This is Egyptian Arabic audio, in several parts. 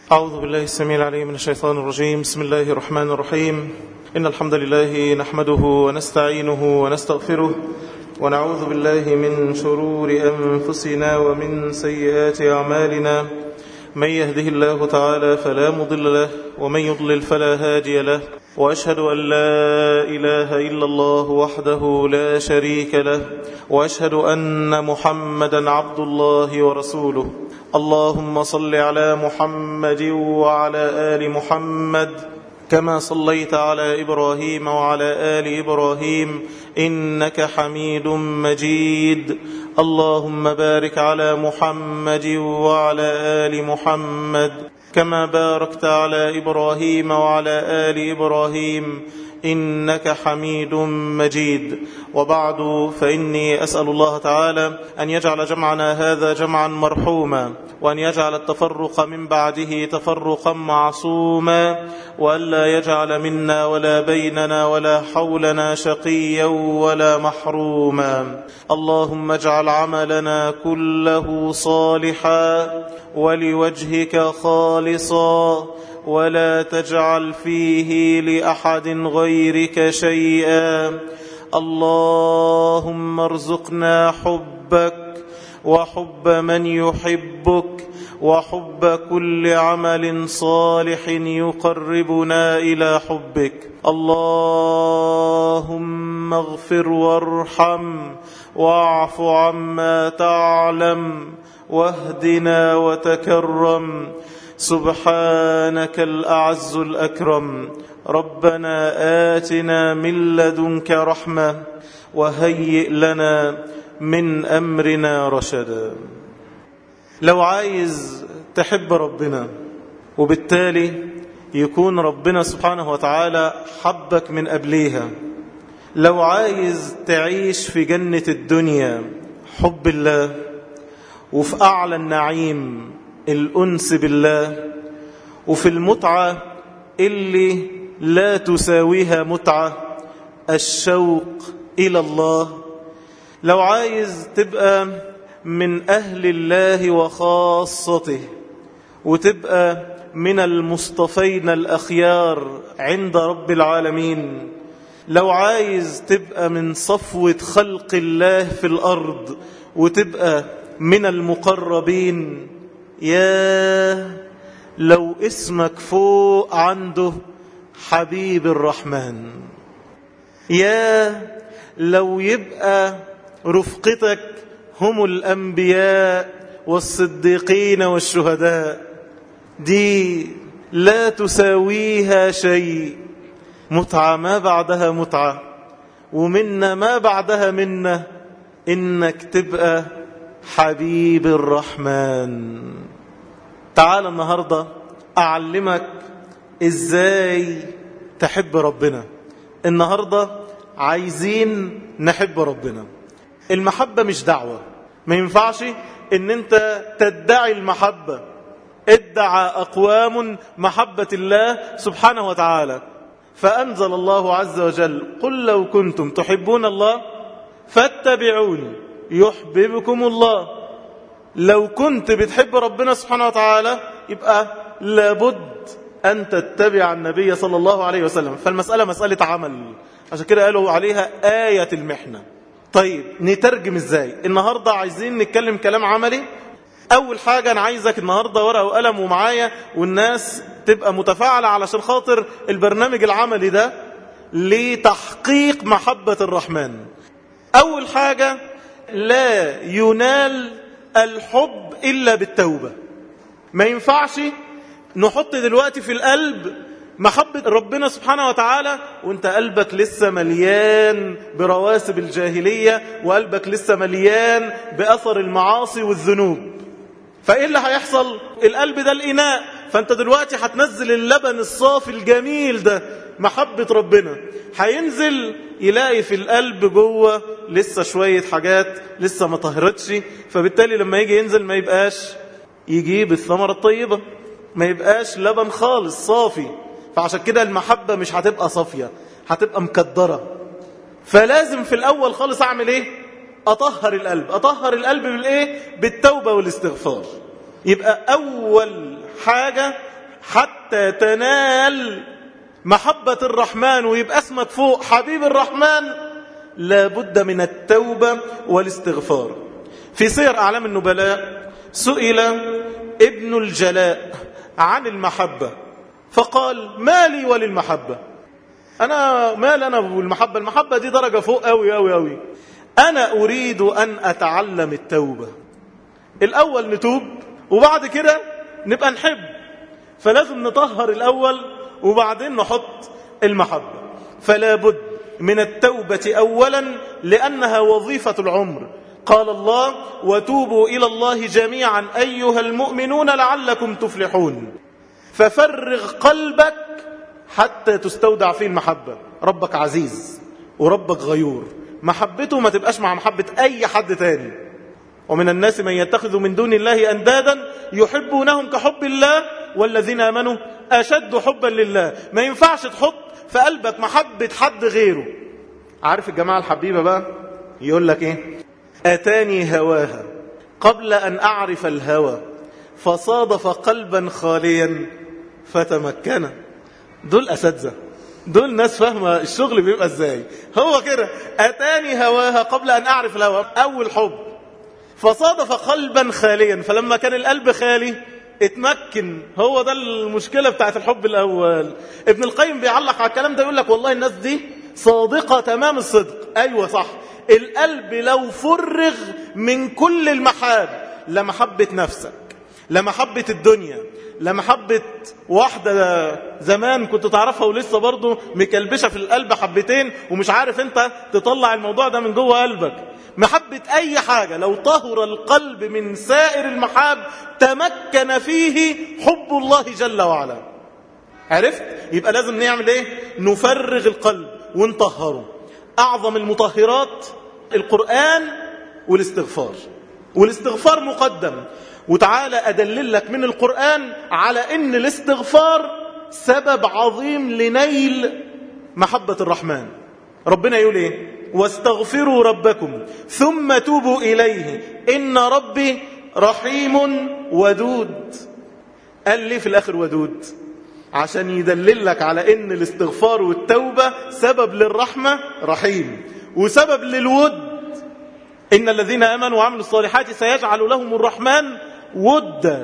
أعوذ بالله السميع العليم من الشيطان الرجيم بسم الله الرحمن الرحيم إن الحمد لله نحمده ونستعينه ونستغفره ونعوذ بالله من شرور أنفسنا ومن سيئات أعمالنا من يهده الله تعالى فلا مضل له ومن يضلل فلا هادي له وأشهد أن لا إله إلا الله وحده لا شريك له وأشهد أن محمدا عبد الله ورسوله اللهم صل على محمد وعلى آل محمد كما صليت على إبراهيم وعلى آل إبراهيم إنك حميد مجيد اللهم بارك على محمد وعلى آل محمد كما باركت على إبراهيم وعلى آل إبراهيم إنك حميد مجيد وبعد فإني أسأل الله تعالى أن يجعل جمعنا هذا جمعا مرحوما وأن يجعل التفرق من بعده تفرقا معصوما وألا يجعل منا ولا بيننا ولا حولنا شقيا ولا محروما اللهم اجعل عملنا كله صالحا ولوجهك خالصا ولا تجعل فيه لأحد غيرك شيئا اللهم ارزقنا حبك وحب من يحبك وحب كل عمل صالح يقربنا إلى حبك اللهم اغفر وارحم واعف عما تعلم واهدنا وتكرم سبحانك الأعز الأكرم ربنا آتنا من لدنك رحمة وهيئ لنا من أمرنا رشدا لو عايز تحب ربنا وبالتالي يكون ربنا سبحانه وتعالى حبك من قبليها لو عايز تعيش في جنة الدنيا حب الله وفي أعلى النعيم الأنس بالله وفي المتعة اللي لا تساويها متعة الشوق إلى الله لو عايز تبقى من أهل الله وخاصته وتبقى من المصطفين الأخيار عند رب العالمين لو عايز تبقى من صفوة خلق الله في الأرض وتبقى من المقربين يا لو اسمك فوق عنده حبيب الرحمن يا لو يبقى رفقتك هم الأنبياء والصديقين والشهداء دي لا تساويها شيء متعة ما بعدها متعة ومنا ما بعدها منا إنك تبقى حبيب الرحمن تعال النهاردة أعلمك إزاي تحب ربنا النهاردة عايزين نحب ربنا المحبة مش دعوة ما ينفعش ان انت تدعي المحبة ادعى أقوام محبة الله سبحانه وتعالى فأنزل الله عز وجل قل لو كنتم تحبون الله فاتبعوني يحببكم الله لو كنت بتحب ربنا سبحانه وتعالى يبقى لابد أن تتبع النبي صلى الله عليه وسلم فالمسألة مسألة عمل عشان كده قالوا عليها آية المحنة طيب نترجم ازاي النهاردة عايزين نتكلم كلام عملي أول حاجة أنا عايزك النهاردة ورقة وقلم ومعايا والناس تبقى متفاعلة علشان خاطر البرنامج العملي ده لتحقيق محبة الرحمن أول حاجة لا ينال الحب إلا بالتوبة ما ينفعش نحط دلوقتي في القلب محبة ربنا سبحانه وتعالى وانت قلبك لسه مليان برواسب الجاهلية وقلبك لسه مليان بأثر المعاصي والذنوب فإيه اللي هيحصل القلب ده الإناء فانت دلوقتي هتنزل اللبن الصافي الجميل ده محبة ربنا هينزل يلاقي في القلب جوه لسه شوية حاجات لسه ما طهرتش فبالتالي لما يجي ينزل ما يبقاش يجيب الثمرة الطيبة ما يبقاش لبن خالص صافي فعشان كده المحبة مش هتبقى صافية هتبقى مكدرة فلازم في الأول خالص أعمل إيه أطهر القلب أطهر القلب بالإيه بالتوبة والاستغفار يبقى أول حاجة حتى تنال محبة الرحمن ويبقى اسمك فوق حبيب الرحمن لابد من التوبة والاستغفار في سير أعلام النبلاء سئل ابن الجلاء عن المحبة فقال ما لي وللمحبة أنا ما لنا والمحبة المحبة دي درجة فوق أوي أوي أوي أنا أريد أن أتعلم التوبة الأول نتوب وبعد كده نبقى نحب فلازم نطهر الأول وبعدين نحط المحبة فلا بد من التوبة أولا لأنها وظيفة العمر قال الله وتوبوا إلى الله جميعا أيها المؤمنون لعلكم تفلحون ففرغ قلبك حتى تستودع فيه المحبة ربك عزيز وربك غيور محبته ما تبقاش مع محبة أي حد تاني ومن الناس من يتخذ من دون الله أندادا يحبونهم كحب الله والذين آمنوا أشد حبا لله ما ينفعش تحط في قلبك محبة حد غيره عارف الجماعة الحبيبة بقى يقول لك ايه أتاني هواها قبل أن أعرف الهوى فصادف قلبا خاليا فتمكن دول أساتذة دول ناس فاهمة الشغل بيبقى ازاي هو كده أتاني هواها قبل أن أعرف الهوى أول حب فصادف قلبا خاليا فلما كان القلب خالي اتمكن هو ده المشكلة بتاعت الحب الأول ابن القيم بيعلق على الكلام ده يقول لك والله الناس دي صادقة تمام الصدق أيوة صح القلب لو فرغ من كل المحاب لمحبة نفسك لمحبة الدنيا لمحبة واحدة زمان كنت تعرفها ولسه برضه مكلبشة في القلب حبتين ومش عارف انت تطلع الموضوع ده من جوه قلبك محبة أي حاجة لو طهر القلب من سائر المحاب تمكن فيه حب الله جل وعلا عرفت؟ يبقى لازم نعمل ايه؟ نفرغ القلب ونطهره أعظم المطهرات القرآن والاستغفار والاستغفار مقدم وتعالى أدلل لك من القرآن على أن الاستغفار سبب عظيم لنيل محبة الرحمن ربنا يقول ايه واستغفروا ربكم ثم توبوا إليه إن ربي رحيم ودود قال ليه في الآخر ودود عشان يدلل لك على ان الاستغفار والتوبة سبب للرحمة رحيم وسبب للود إن الذين آمنوا وعملوا الصالحات سيجعل لهم الرحمن ودا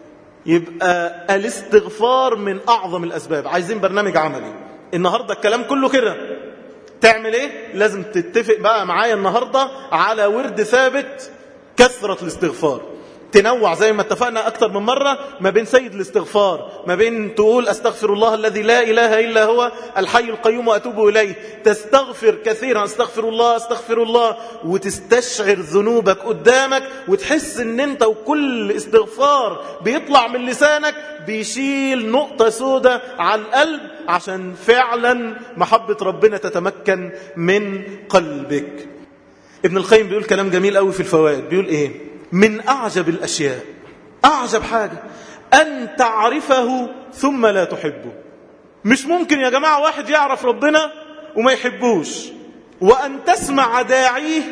يبقى الاستغفار من أعظم الأسباب عايزين برنامج عملي النهاردة الكلام كله كده تعمل ايه لازم تتفق بقى معايا النهاردة على ورد ثابت كثرة الاستغفار تنوع زي ما اتفقنا أكتر من مرة ما بين سيد الاستغفار ما بين تقول أستغفر الله الذي لا إله إلا هو الحي القيوم وأتوب إليه تستغفر كثيرا أستغفر الله أستغفر الله وتستشعر ذنوبك قدامك وتحس ان انت وكل استغفار بيطلع من لسانك بيشيل نقطة سودة على القلب عشان فعلا محبة ربنا تتمكن من قلبك ابن القيم بيقول كلام جميل قوي في الفوائد بيقول ايه من أعجب الأشياء أعجب حاجة أن تعرفه ثم لا تحبه مش ممكن يا جماعة واحد يعرف ربنا وما يحبوش وأن تسمع داعيه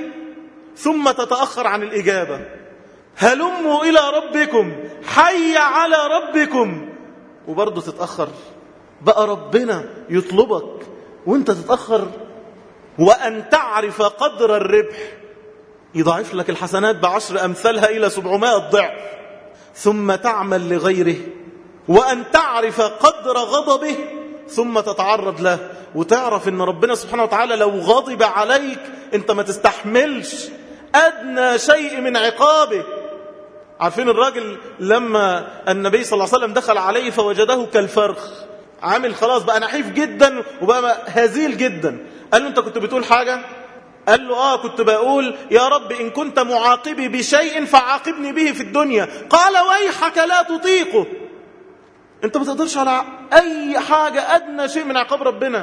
ثم تتأخر عن الإجابة هلموا إلى ربكم حي على ربكم وبرضه تتأخر بقى ربنا يطلبك وانت تتأخر وأن تعرف قدر الربح يضاعف لك الحسنات بعشر أمثالها إلى سبعمائة ضعف ثم تعمل لغيره وأن تعرف قدر غضبه ثم تتعرض له وتعرف أن ربنا سبحانه وتعالى لو غضب عليك أنت ما تستحملش أدنى شيء من عقابه عارفين الراجل لما النبي صلى الله عليه وسلم دخل عليه فوجده كالفرخ عامل خلاص بقى نحيف جدا وبقى هزيل جدا قال له انت كنت بتقول حاجة قال له آه كنت بقول يا رب إن كنت معاقبي بشيء فعاقبني به في الدنيا قال ويحك لا تطيقه أنت ما تقدرش على أي حاجة أدنى شيء من عقاب ربنا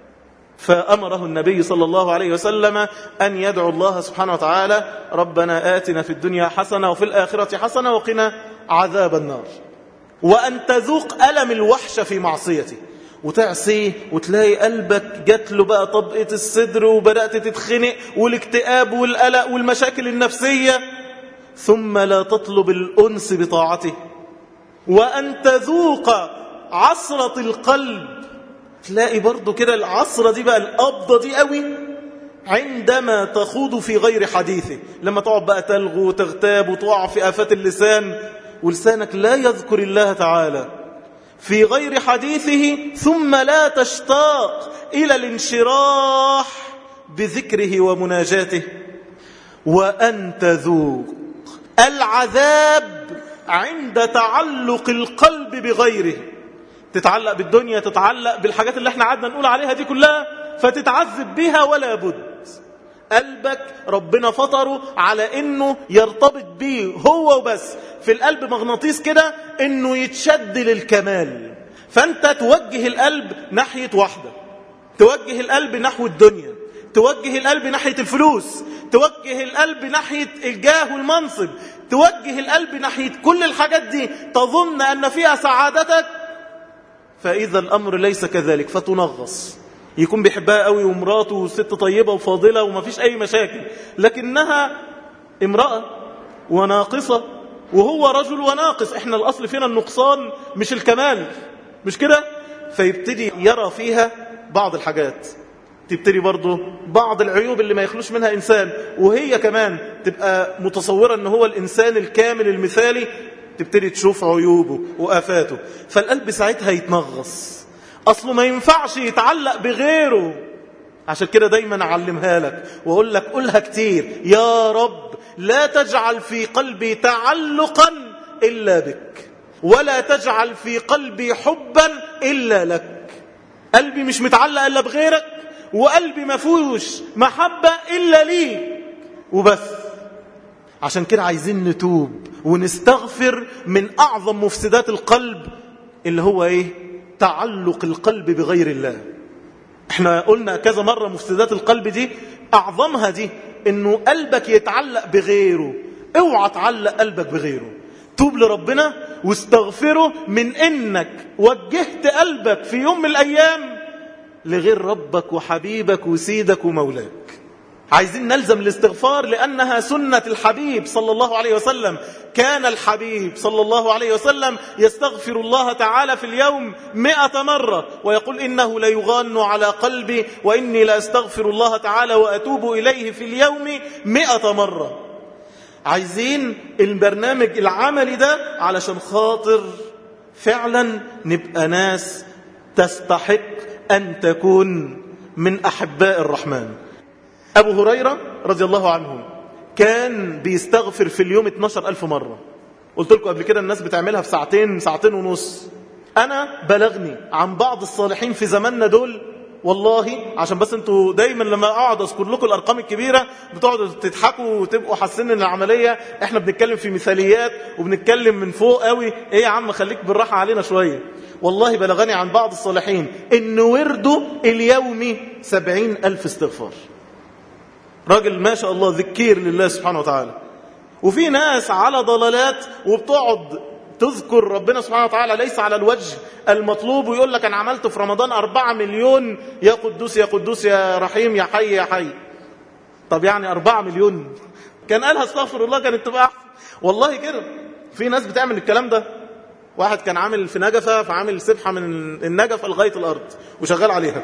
فأمره النبي صلى الله عليه وسلم أن يدعو الله سبحانه وتعالى ربنا آتنا في الدنيا حسنة وفي الآخرة حسنة وقنا عذاب النار وأن تذوق ألم الوحشة في معصيته وتعصيه وتلاقي قلبك جات له بقى طبقة الصدر وبدأت تتخنق والاكتئاب والقلق والمشاكل النفسية ثم لا تطلب الأنس بطاعته وأن تذوق عصرة القلب تلاقي برضو كده العصرة دي بقى القبضة دي قوي عندما تخوض في غير حديثه لما تقعد بقى تلغو وتغتاب وتقع في آفات اللسان ولسانك لا يذكر الله تعالى في غير حديثه ثم لا تشتاق إلى الانشراح بذكره ومناجاته وأن تذوق العذاب عند تعلق القلب بغيره تتعلق بالدنيا تتعلق بالحاجات اللي احنا قعدنا نقول عليها دي كلها فتتعذب بها ولا بد قلبك ربنا فطره على انه يرتبط بيه هو وبس في القلب مغناطيس كده انه يتشد للكمال فانت توجه القلب ناحية واحدة توجه القلب نحو الدنيا توجه القلب ناحية الفلوس توجه القلب ناحية الجاه والمنصب توجه القلب ناحية كل الحاجات دي تظن أن فيها سعادتك فإذا الأمر ليس كذلك فتنغص يكون بيحبها قوي ومراته وست طيبة وفاضلة وما فيش أي مشاكل لكنها امرأة وناقصة وهو رجل وناقص احنا الأصل فينا النقصان مش الكمال مش كده فيبتدي يرى فيها بعض الحاجات تبتدي برضه بعض العيوب اللي ما يخلوش منها إنسان وهي كمان تبقى متصورة أنه هو الإنسان الكامل المثالي تبتدي تشوف عيوبه وآفاته فالقلب ساعتها يتنغص أصله ما ينفعش يتعلق بغيره عشان كده دايما أعلمها لك وأقول لك قولها كتير يا رب لا تجعل في قلبي تعلقا إلا بك ولا تجعل في قلبي حبا إلا لك قلبي مش متعلق إلا بغيرك وقلبي ما فيهوش محبة إلا ليك وبس عشان كده عايزين نتوب ونستغفر من أعظم مفسدات القلب اللي هو إيه تعلق القلب بغير الله احنا قلنا كذا مرة مفسدات القلب دي أعظمها دي انه قلبك يتعلق بغيره اوعى تعلق قلبك بغيره توب لربنا واستغفره من انك وجهت قلبك في يوم من الايام لغير ربك وحبيبك وسيدك ومولاك عايزين نلزم الاستغفار لأنها سنة الحبيب صلى الله عليه وسلم كان الحبيب صلى الله عليه وسلم يستغفر الله تعالى في اليوم مئة مرة ويقول إنه ليغان على قلبي وإني لأستغفر الله تعالى وأتوب إليه في اليوم مئة مرة عايزين البرنامج العملي ده علشان خاطر فعلا نبقى ناس تستحق أن تكون من أحباء الرحمن أبو هريرة رضي الله عنه كان بيستغفر في اليوم 12 ألف مرة قلت لكم قبل كده الناس بتعملها في ساعتين ساعتين ونص أنا بلغني عن بعض الصالحين في زماننا دول والله عشان بس انتوا دايما لما اقعد اذكر لكم الارقام الكبيره بتقعدوا تضحكوا وتبقوا حاسين ان العمليه احنا بنتكلم في مثاليات وبنتكلم من فوق قوي ايه يا عم خليك بالراحه علينا شويه والله بلغني عن بعض الصالحين ان ورده اليومي سبعين ألف استغفار راجل ما شاء الله ذكير لله سبحانه وتعالى وفي ناس على ضلالات وبتقعد تذكر ربنا سبحانه وتعالى ليس على الوجه المطلوب ويقول لك أنا عملت في رمضان أربعة مليون يا قدوس يا قدوس يا رحيم يا حي يا حي طب يعني أربعة مليون كان قالها استغفر الله كانت تبقى أحسن والله كده في ناس بتعمل الكلام ده واحد كان عامل في نجفة فعامل سبحة من النجفة لغاية الأرض وشغال عليها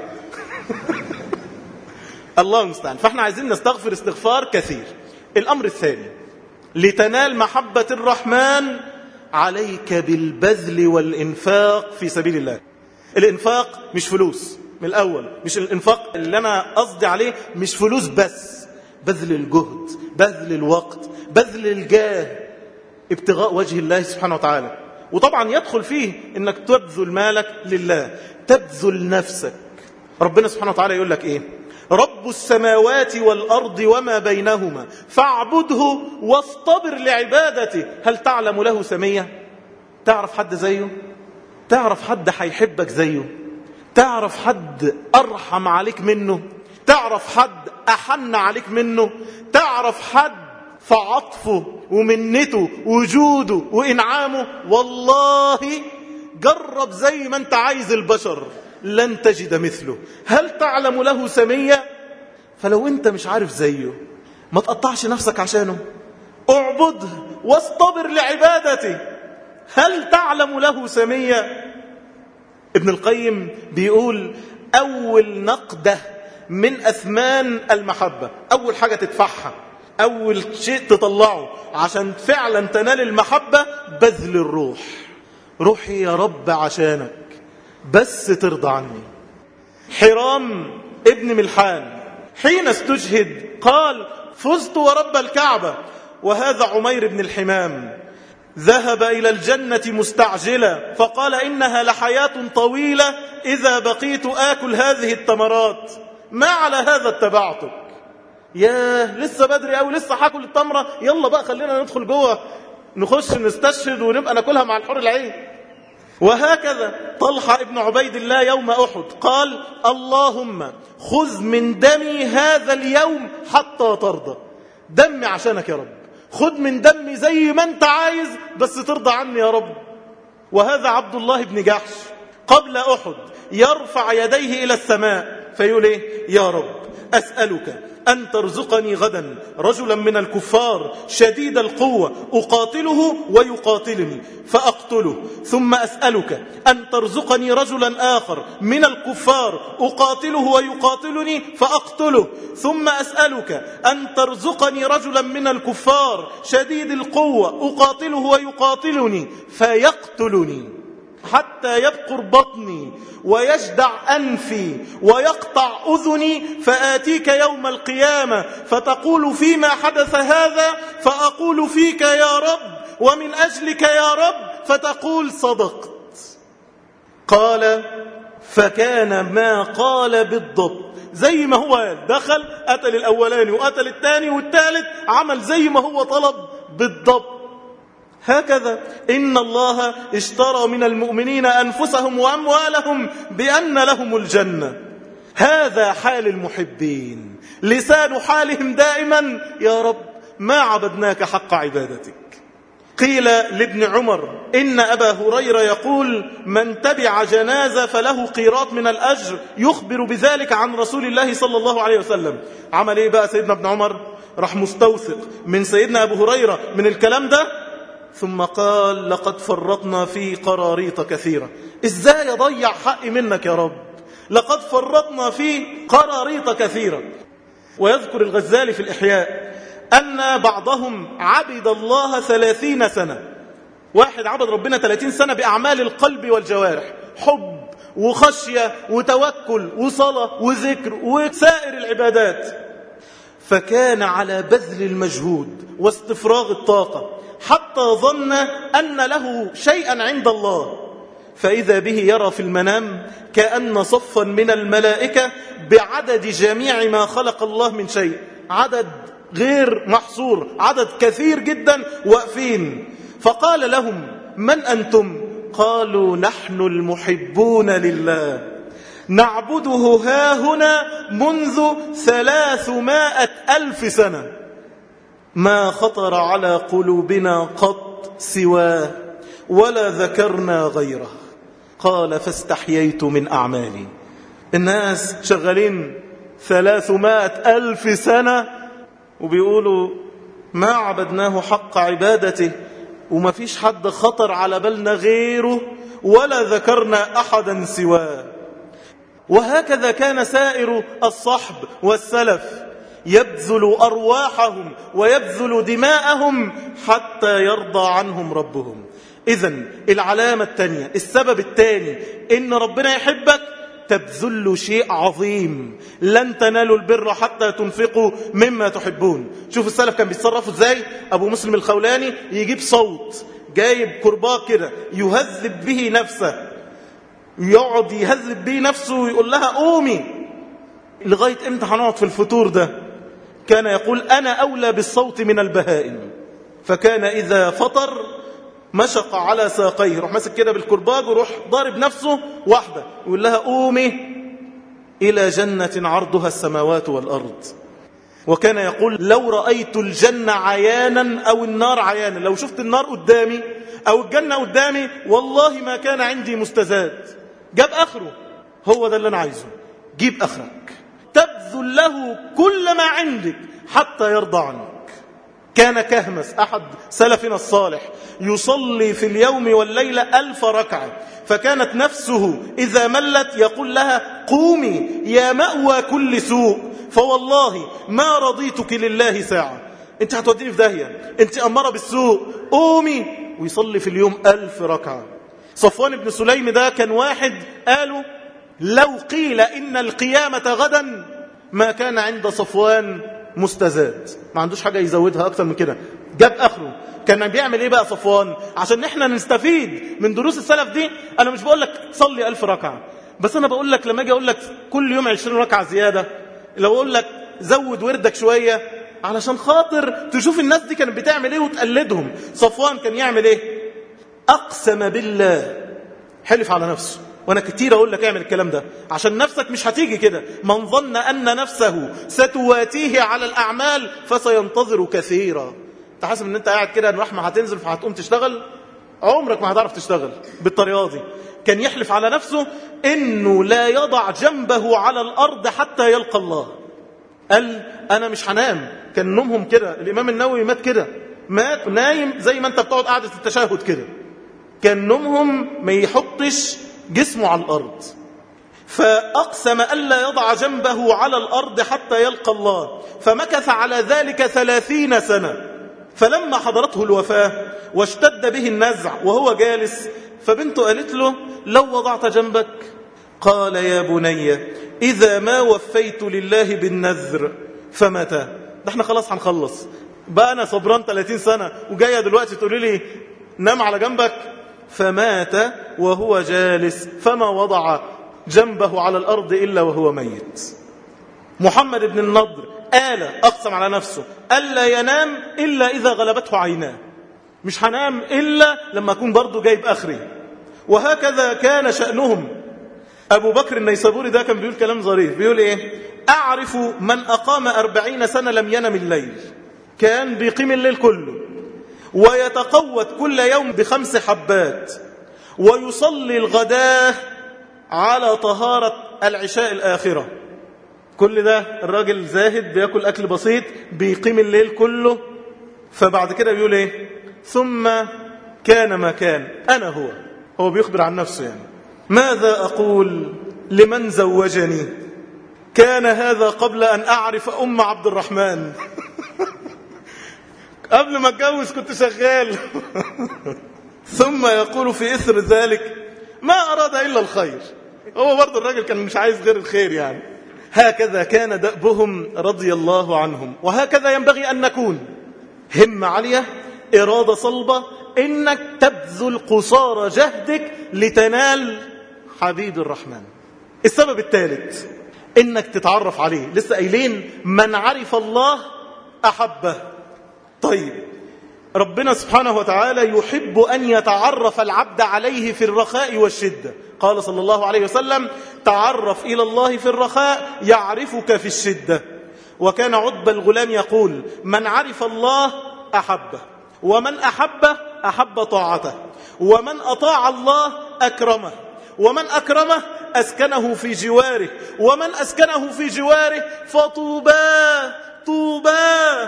الله المستعان فاحنا عايزين نستغفر استغفار كثير الأمر الثاني لتنال محبة الرحمن عليك بالبذل والإنفاق في سبيل الله الإنفاق مش فلوس من الأول مش الإنفاق اللي أنا قصدي عليه مش فلوس بس بذل الجهد بذل الوقت بذل الجاه ابتغاء وجه الله سبحانه وتعالى وطبعا يدخل فيه انك تبذل مالك لله تبذل نفسك ربنا سبحانه وتعالى يقول لك ايه رب السماوات والأرض وما بينهما فاعبده واصطبر لعبادته هل تعلم له سمية تعرف حد زيه تعرف حد هيحبك زيه تعرف حد أرحم عليك منه تعرف حد أحن عليك منه تعرف حد فعطفه ومنته وجوده وإنعامه والله جرب زي ما انت عايز البشر لن تجد مثله هل تعلم له سمية فلو انت مش عارف زيه ما تقطعش نفسك عشانه اعبده واصطبر لعبادته هل تعلم له سمية ابن القيم بيقول أول نقدة من أثمان المحبة أول حاجة تدفعها أول شيء تطلعه عشان فعلا تنال المحبة بذل الروح روحي يا رب عشانك بس ترضى عني حرام ابن ملحان حين استجهد قال فزت ورب الكعبة وهذا عمير بن الحمام ذهب إلى الجنة مستعجلا فقال إنها لحياة طويلة إذا بقيت آكل هذه التمرات ما على هذا اتبعتك ياه لسه بدري أو لسه حاكل التمرة يلا بقى خلينا ندخل جوه نخش نستشهد ونبقى ناكلها مع الحور العين وهكذا طلحة ابن عبيد الله يوم أحد قال اللهم خذ من دمي هذا اليوم حتى ترضى دمي عشانك يا رب خذ من دمي زي ما انت عايز بس ترضى عني يا رب وهذا عبد الله بن جحش قبل أحد يرفع يديه إلى السماء فيقول إيه يا رب أسألك أن ترزقني غدا رجلا من الكفار شديد القوة أقاتله ويقاتلني فأقتله ثم أسألك أن ترزقني رجلا آخر من الكفار أقاتله ويقاتلني فأقتله ثم أسألك أن ترزقني رجلا من الكفار شديد القوة أقاتله ويقاتلني فيقتلني حتى يبقر بطني ويجدع أنفي ويقطع أذني فآتيك يوم القيامة فتقول فيما حدث هذا فأقول فيك يا رب ومن أجلك يا رب فتقول صدقت قال فكان ما قال بالضبط زي ما هو دخل قتل الأولاني وقتل الثاني والثالث عمل زي ما هو طلب بالضبط هكذا إن الله اشترى من المؤمنين أنفسهم وأموالهم بأن لهم الجنة هذا حال المحبين لسان حالهم دائما يا رب ما عبدناك حق عبادتك قيل لابن عمر إن أبا هريرة يقول من تبع جنازة فله قيراط من الأجر يخبر بذلك عن رسول الله صلى الله عليه وسلم عمل إيه بقى سيدنا ابن عمر راح مستوثق من سيدنا أبو هريرة من الكلام ده ثم قال لقد فرطنا في قراريط كثيرة ازاي اضيع حقي منك يا رب لقد فرطنا في قراريط كثيرة ويذكر الغزالي في الإحياء أن بعضهم عبد الله ثلاثين سنة واحد عبد ربنا ثلاثين سنة بأعمال القلب والجوارح حب وخشية وتوكل وصلاة وذكر وسائر العبادات فكان على بذل المجهود واستفراغ الطاقة حتى ظن أن له شيئا عند الله فإذا به يرى في المنام كأن صفا من الملائكة بعدد جميع ما خلق الله من شيء عدد غير محصور عدد كثير جدا واقفين فقال لهم من أنتم قالوا نحن المحبون لله نعبده ها هنا منذ ثلاثمائة ألف سنة ما خطر على قلوبنا قط سواه ولا ذكرنا غيره قال فاستحييت من أعمالي الناس شغالين ثلاثمائة ألف سنة وبيقولوا ما عبدناه حق عبادته وما فيش حد خطر على بالنا غيره ولا ذكرنا أحدا سواه وهكذا كان سائر الصحب والسلف يبذل أرواحهم ويبذل دماءهم حتى يرضى عنهم ربهم إذا العلامة الثانية السبب الثاني إن ربنا يحبك تبذل شيء عظيم لن تنالوا البر حتى تنفقوا مما تحبون شوف السلف كان بيتصرفوا ازاي أبو مسلم الخولاني يجيب صوت جايب كرباج كده يهذب به نفسه يقعد يهذب به نفسه ويقول لها قومي لغاية امتى هنقعد في الفتور ده كان يقول أنا أولى بالصوت من البهائم فكان إذا فطر مشق على ساقيه روح ماسك كده بالكرباج وروح ضارب نفسه واحدة يقول لها قومي إلى جنة عرضها السماوات والأرض وكان يقول لو رأيت الجنة عيانا أو النار عيانا لو شفت النار قدامي أو الجنة قدامي والله ما كان عندي مستزاد جاب آخره هو ده اللي أنا عايزه جيب آخرك تبذل له كل ما عندك حتى يرضى عنك كان كهمس أحد سلفنا الصالح يصلي في اليوم والليلة ألف ركعة فكانت نفسه إذا ملت يقول لها قومي يا مأوى كل سوء فوالله ما رضيتك لله ساعة انت هتوديني في داهية انت أمرة بالسوء قومي ويصلي في اليوم ألف ركعة صفوان بن سليم ده كان واحد قالوا لو قيل إن القيامة غدا ما كان عند صفوان مستزاد ما عندوش حاجة يزودها أكتر من كده جاب آخره كان بيعمل إيه بقى صفوان عشان احنا نستفيد من دروس السلف دي أنا مش بقول لك صلي ألف ركعة بس أنا بقول لك لما أجي أقول لك كل يوم عشرين ركعة زيادة لو أقول لك زود وردك شوية علشان خاطر تشوف الناس دي كانت بتعمل إيه وتقلدهم صفوان كان يعمل إيه أقسم بالله حلف على نفسه وانا كتير اقول لك اعمل الكلام ده عشان نفسك مش هتيجي كده من ظن ان نفسه ستواتيه على الاعمال فسينتظر كثيرا انت حاسب ان انت قاعد كده الرحمه هتنزل فهتقوم تشتغل عمرك ما هتعرف تشتغل بالطريقه دي كان يحلف على نفسه انه لا يضع جنبه على الارض حتى يلقى الله قال انا مش هنام كان نومهم كده الامام النووي مات كده مات نايم زي ما انت بتقعد قعده التشهد كده كان نومهم ما يحطش جسمه على الأرض فأقسم ألا يضع جنبه على الأرض حتى يلقى الله فمكث على ذلك ثلاثين سنة فلما حضرته الوفاة واشتد به النزع وهو جالس فبنته قالت له لو وضعت جنبك قال يا بني إذا ما وفيت لله بالنذر فمتى ده احنا خلاص هنخلص بقى أنا صبران 30 سنة وجاية دلوقتي تقولي لي نام على جنبك فمات وهو جالس فما وضع جنبه على الأرض إلا وهو ميت محمد بن النضر آل أقسم على نفسه ألا ينام إلا إذا غلبته عيناه مش هنام إلا لما أكون برضو جايب أخري وهكذا كان شأنهم أبو بكر النيسابوري ده كان بيقول كلام ظريف بيقول إيه أعرف من أقام أربعين سنة لم ينم الليل كان بيقيم الليل كله ويتقوت كل يوم بخمس حبات ويصلي الغداة على طهارة العشاء الآخرة كل ده الراجل زاهد بياكل أكل بسيط بيقيم الليل كله فبعد كده بيقول إيه ثم كان ما كان أنا هو هو بيخبر عن نفسه يعني ماذا أقول لمن زوجني كان هذا قبل أن أعرف أم عبد الرحمن قبل ما اتجوز كنت شغال ثم يقول في إثر ذلك ما أراد إلا الخير هو برضه الراجل كان مش عايز غير الخير يعني هكذا كان دأبهم رضي الله عنهم وهكذا ينبغي أن نكون همة عالية إرادة صلبة إنك تبذل قصارى جهدك لتنال حبيب الرحمن السبب الثالث إنك تتعرف عليه لسه قايلين من عرف الله أحبه طيب ربنا سبحانه وتعالى يحب أن يتعرف العبد عليه في الرخاء والشدة قال صلى الله عليه وسلم تعرف إلى الله في الرخاء يعرفك في الشدة وكان عتبة الغلام يقول من عرف الله أحبه ومن أحبه أحب طاعته ومن أطاع الله أكرمه ومن أكرمه أسكنه في جواره ومن أسكنه في جواره فطوباه طوبى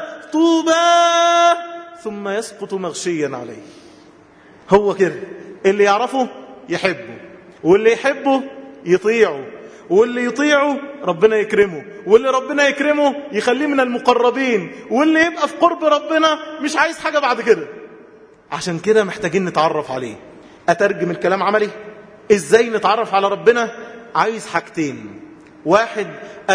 طوبى ثم يسقط مغشيا عليه هو كده اللي يعرفه يحبه واللي يحبه يطيعه واللي يطيعه ربنا يكرمه واللي ربنا يكرمه يخليه من المقربين واللي يبقى في قرب ربنا مش عايز حاجة بعد كده عشان كده محتاجين نتعرف عليه أترجم الكلام عملي إزاي نتعرف على ربنا عايز حاجتين واحد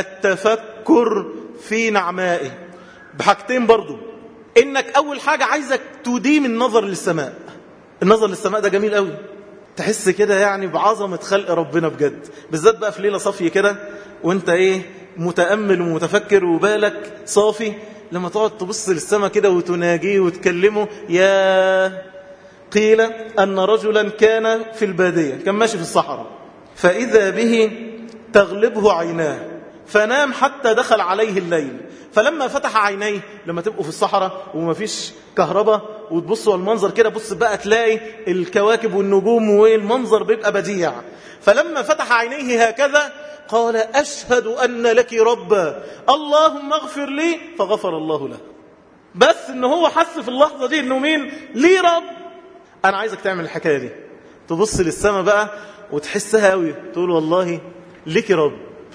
التفكر في نعمائه بحاجتين برضو انك اول حاجة عايزك تديم النظر للسماء النظر للسماء ده جميل قوي تحس كده يعني بعظمة خلق ربنا بجد بالذات بقى في ليلة صافية كده وانت ايه متأمل ومتفكر وبالك صافي لما تقعد تبص للسماء كده وتناجيه وتكلمه يا قيل أن رجلا كان في البادية كان ماشي في الصحراء فإذا به تغلبه عيناه فنام حتى دخل عليه الليل فلما فتح عينيه لما تبقوا في الصحراء ومفيش كهرباء وتبصوا المنظر كده بص بقى تلاقي الكواكب والنجوم والمنظر بيبقى بديع فلما فتح عينيه هكذا قال أشهد أن لك ربا اللهم اغفر لي فغفر الله له بس ان هو حس في اللحظة دي انه مين ليه رب انا عايزك تعمل الحكاية دي تبص للسماء بقى وتحسها قوي تقول والله ليك رب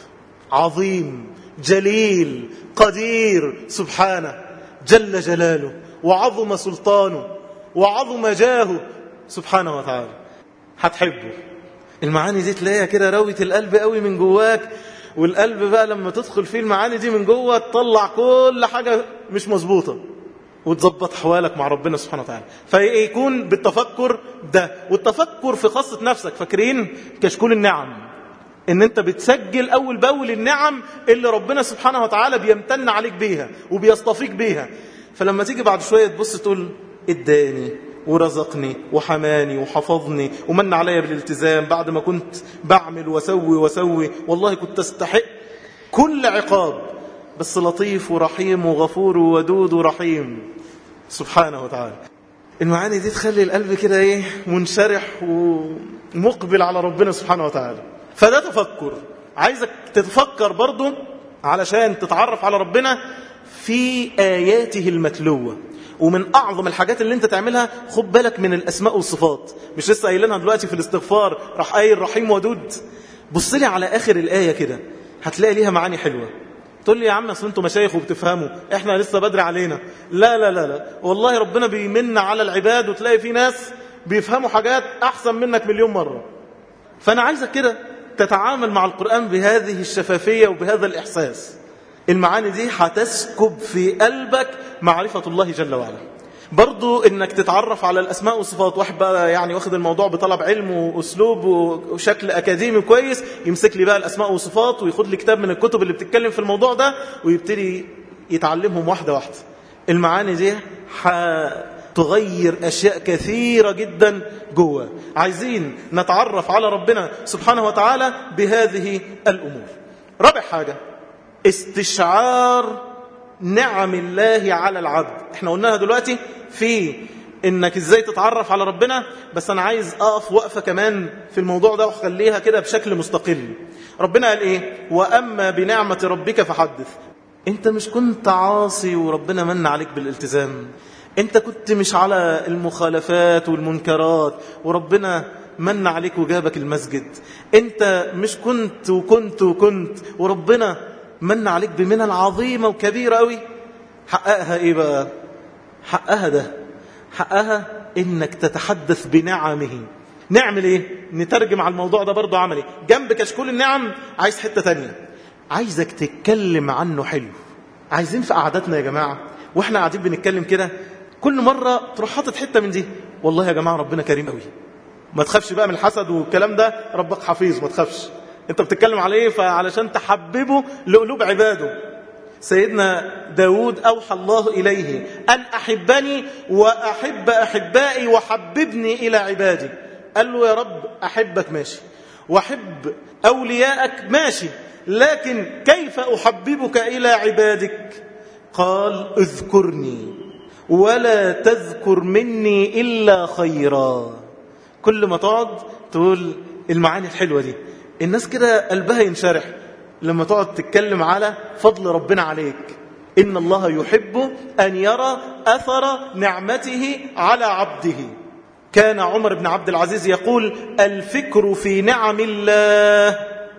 عظيم جليل قدير سبحانه جل جلاله وعظم سلطانه وعظم جاهه سبحانه وتعالى هتحبه المعاني دي تلاقيها كده روية القلب قوي من جواك والقلب بقى لما تدخل فيه المعاني دي من جوه تطلع كل حاجة مش مظبوطة وتظبط حوالك مع ربنا سبحانه وتعالى فيكون بالتفكر ده والتفكر في خاصة نفسك فاكرين كشكول النعم ان انت بتسجل اول باول النعم اللي ربنا سبحانه وتعالى بيمتن عليك بيها وبيصطفيك بيها فلما تيجي بعد شوية تبص تقول اداني ورزقني وحماني وحفظني ومن عليا بالالتزام بعد ما كنت بعمل وسوي وسوي والله كنت استحق كل عقاب بس لطيف ورحيم وغفور وودود ورحيم سبحانه وتعالى المعاني دي تخلي القلب كده ايه منشرح ومقبل على ربنا سبحانه وتعالى فده تفكر عايزك تتفكر برضو علشان تتعرف على ربنا في آياته المتلوة ومن أعظم الحاجات اللي انت تعملها خد بالك من الأسماء والصفات مش لسه قايلينها دلوقتي في الاستغفار راح قايل رحيم ودود بص لي على آخر الآية كده هتلاقي ليها معاني حلوة تقول لي يا عم اصل انتوا مشايخ وبتفهموا احنا لسه بدري علينا لا لا لا لا والله ربنا بيمن على العباد وتلاقي في ناس بيفهموا حاجات احسن منك مليون مرة فانا عايزك كده تتعامل مع القرآن بهذه الشفافية وبهذا الإحساس المعاني دي هتسكب في قلبك معرفة الله جل وعلا برضو انك تتعرف على الاسماء والصفات واحد بقى يعني واخد الموضوع بطلب علم واسلوب وشكل اكاديمي كويس يمسك لي بقى الاسماء والصفات وياخد لي كتاب من الكتب اللي بتتكلم في الموضوع ده ويبتدي يتعلمهم واحده واحده المعاني دي تغير أشياء كثيرة جدا جوه عايزين نتعرف على ربنا سبحانه وتعالى بهذه الأمور رابع حاجة استشعار نعم الله على العبد احنا قلناها دلوقتي في انك ازاي تتعرف على ربنا بس انا عايز اقف وقفة كمان في الموضوع ده وخليها كده بشكل مستقل ربنا قال ايه واما بنعمة ربك فحدث انت مش كنت عاصي وربنا من عليك بالالتزام انت كنت مش على المخالفات والمنكرات وربنا من عليك وجابك المسجد انت مش كنت وكنت وكنت وربنا من عليك بمنى عظيمة وكبيرة قوي حققها ايه بقى حققها ده حققها انك تتحدث بنعمه نعمل ايه نترجم على الموضوع ده برضو عملي جنب كشكول النعم عايز حتة تانية عايزك تتكلم عنه حلو عايزين في قعداتنا يا جماعة واحنا قاعدين بنتكلم كده كل مرة تروح حاطط حتة من دي والله يا جماعة ربنا كريم قوي ما تخافش بقى من الحسد والكلام ده ربك حفيظ ما تخافش انت بتتكلم على ايه فعلشان تحببه لقلوب عباده سيدنا داود أوحى الله إليه أن أحبني وأحب أحبائي وحببني إلى عبادي قال له يا رب أحبك ماشي وأحب أولياءك ماشي لكن كيف أحببك إلى عبادك قال اذكرني ولا تذكر مني إلا خيرا كل ما تقعد تقول المعاني الحلوة دي الناس كده قلبها ينشرح لما تقعد تتكلم على فضل ربنا عليك إن الله يحب أن يرى أثر نعمته على عبده كان عمر بن عبد العزيز يقول الفكر في نعم الله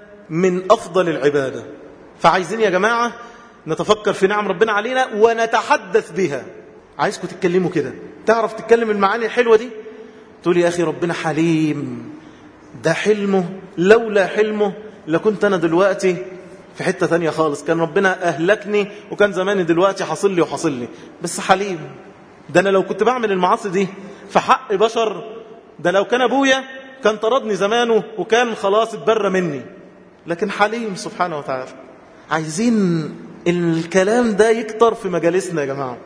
من أفضل العبادة فعايزين يا جماعة نتفكر في نعم ربنا علينا ونتحدث بها عايزكم تتكلموا كده تعرف تتكلم المعاني الحلوة دي تقول يا أخي ربنا حليم ده حلمه لولا حلمه لكنت أنا دلوقتي في حتة تانية خالص كان ربنا أهلكني وكان زماني دلوقتي حصل لي وحصل لي بس حليم ده أنا لو كنت بعمل المعاصي دي في حق بشر ده لو كان أبويا كان طردني زمانه وكان خلاص اتبرى مني لكن حليم سبحانه وتعالى عايزين الكلام ده يكتر في مجالسنا يا جماعة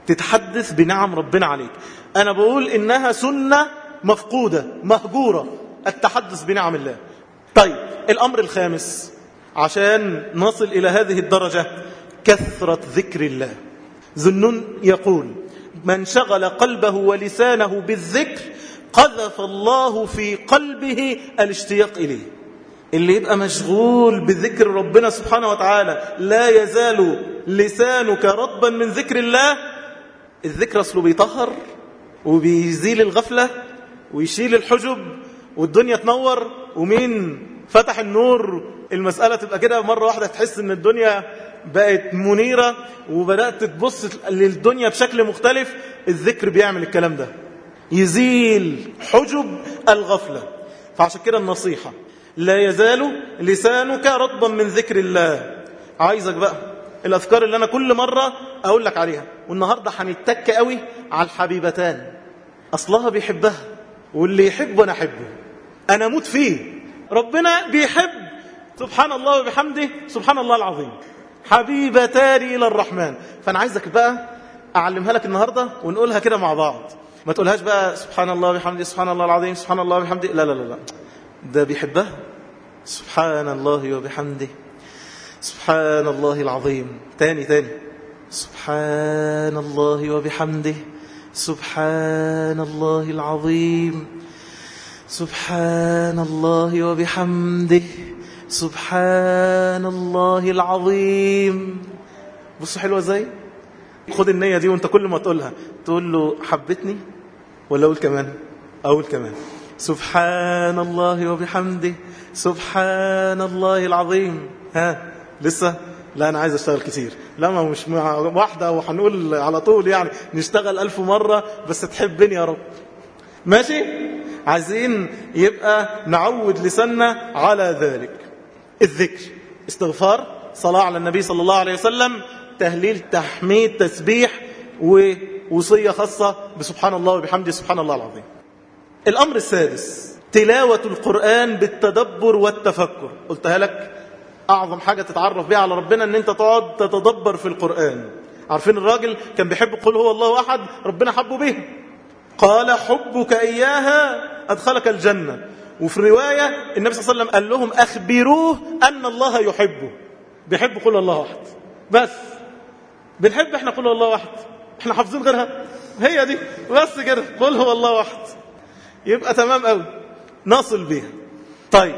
تتحدث بنعم ربنا عليك أنا بقول إنها سنة مفقودة مهجورة التحدث بنعم الله طيب الأمر الخامس عشان نصل إلى هذه الدرجة كثرة ذكر الله ذنون يقول من شغل قلبه ولسانه بالذكر قذف الله في قلبه الاشتياق إليه اللي يبقى مشغول بذكر ربنا سبحانه وتعالى لا يزال لسانك رطبا من ذكر الله الذكر أصله بيطهر وبيزيل الغفلة ويشيل الحجب والدنيا تنور ومين فتح النور المسألة تبقى كده مرة واحدة تحس ان الدنيا بقت منيرة وبدأت تبص للدنيا بشكل مختلف الذكر بيعمل الكلام ده يزيل حجب الغفلة فعشان كده النصيحة لا يزال لسانك رطبا من ذكر الله عايزك بقى الأذكار اللي أنا كل مرة أقول لك عليها والنهاردة هنتك قوي على الحبيبتان أصلها بيحبها واللي يحبه أنا أحبه أنا أموت فيه ربنا بيحب سبحان الله وبحمده سبحان الله العظيم حبيبتان إلى الرحمن فأنا عايزك بقى أعلمها لك النهاردة ونقولها كده مع بعض ما تقولهاش بقى سبحان الله وبحمده سبحان الله العظيم سبحان الله وبحمده لا لا لا لا ده بيحبها سبحان الله وبحمده سبحان الله العظيم تاني تاني سبحان الله وبحمده سبحان الله العظيم سبحان الله وبحمده سبحان الله العظيم بصوا حلوة ازاي خد النية دي وانت كل ما تقولها تقول له حبتني ولا اقول كمان اقول كمان سبحان الله وبحمده سبحان الله العظيم ها لسه لا أنا عايز أشتغل كتير لا ما مش مع واحدة وهنقول على طول يعني نشتغل ألف مرة بس تحبني يا رب ماشي عايزين يبقى نعود لساننا على ذلك الذكر استغفار صلاة على النبي صلى الله عليه وسلم تهليل تحميد تسبيح ووصية خاصة بسبحان الله وبحمده سبحان الله العظيم الأمر السادس تلاوة القرآن بالتدبر والتفكر قلتها لك أعظم حاجة تتعرف بيها على ربنا أن أنت تقعد تتدبر في القرآن عارفين الراجل كان بيحب قل هو الله أحد ربنا حبه به قال حبك إياها أدخلك الجنة وفي رواية النبي صلى الله عليه وسلم قال لهم أخبروه أن الله يحبه بيحب قل الله أحد بس بنحب احنا قل هو الله أحد احنا حافظين غيرها هي دي بس كده قل هو الله أحد يبقى تمام قوي نصل بيها طيب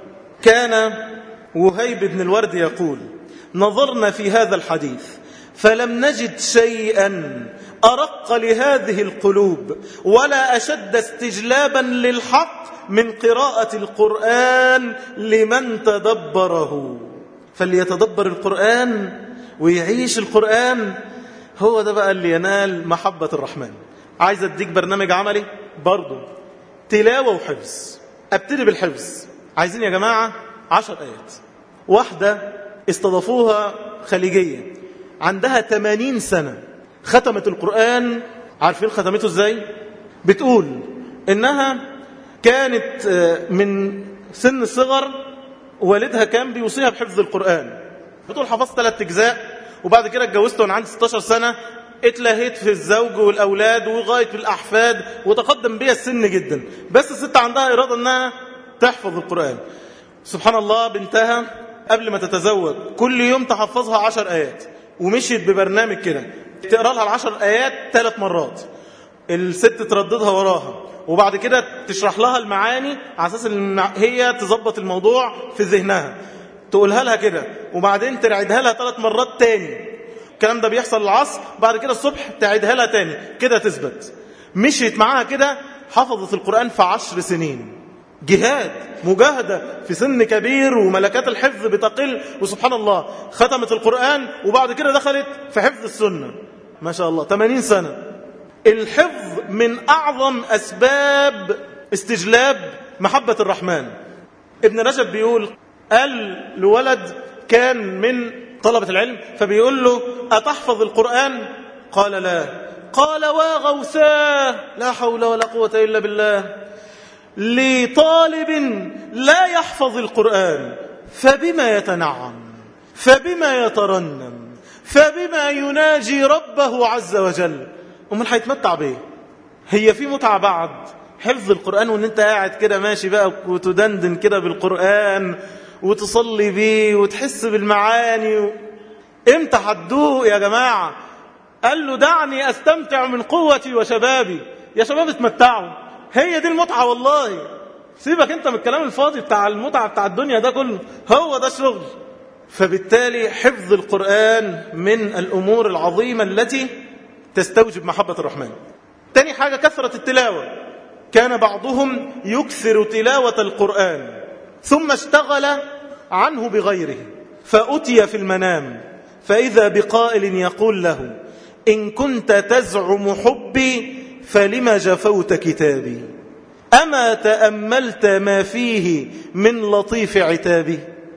كان وهيب بن الورد يقول نظرنا في هذا الحديث فلم نجد شيئا أرق لهذه القلوب ولا أشد استجلابا للحق من قراءة القرآن لمن تدبره فليتدبر القرآن ويعيش القرآن هو ده بقى اللي ينال محبة الرحمن عايز أديك برنامج عملي برضو تلاوة وحفظ أبتدي بالحفظ عايزين يا جماعة عشر آيات واحدة استضافوها خليجية عندها 80 سنة ختمت القرآن عارفين ختمته ازاي بتقول انها كانت من سن الصغر والدها كان بيوصيها بحفظ القرآن بتقول حفظت ثلاث اجزاء وبعد كده اتجوزت وانا عندي 16 سنة اتلهيت في الزوج والأولاد وغاية في الأحفاد وتقدم بيها السن جدا بس الست عندها إرادة أنها تحفظ القرآن سبحان الله بنتها قبل ما تتزوج كل يوم تحفظها عشر آيات ومشيت ببرنامج كده تقرأ لها العشر آيات ثلاث مرات الست ترددها وراها وبعد كده تشرح لها المعاني على أساس ان هي تظبط الموضوع في ذهنها تقولها لها كده وبعدين ترعدها لها ثلاث مرات تاني الكلام ده بيحصل العصر بعد كده الصبح تعيدها لها تاني كده تثبت مشيت معاها كده حفظت القرآن في عشر سنين جهاد مجاهدة في سن كبير وملكات الحفظ بتقل وسبحان الله ختمت القرآن وبعد كده دخلت في حفظ السنة ما شاء الله 80 سنة الحفظ من أعظم أسباب استجلاب محبة الرحمن ابن رجب بيقول قال لولد كان من طلبة العلم فبيقول له أتحفظ القرآن قال لا قال واغوساه لا حول ولا قوة إلا بالله لطالب لا يحفظ القرآن فبما يتنعم فبما يترنم فبما يناجي ربه عز وجل ومن هيتمتع بيه هي في متعة بعد حفظ القرآن وان انت قاعد كده ماشي بقى وتدندن كده بالقرآن وتصلي بيه وتحس بالمعاني و... امتى هتدوق يا جماعة قال له دعني استمتع من قوتي وشبابي يا شباب اتمتعوا هي دي المتعة والله سيبك انت من الكلام الفاضي بتاع المتعة بتاع الدنيا ده كله هو ده شغل فبالتالي حفظ القرآن من الأمور العظيمة التي تستوجب محبة الرحمن تاني حاجة كثرة التلاوة كان بعضهم يكثر تلاوة القرآن ثم اشتغل عنه بغيره فأتي في المنام فإذا بقائل يقول له إن كنت تزعم حبي فلم جفوت كتابي أما تأملت ما فيه من لطيف عتابي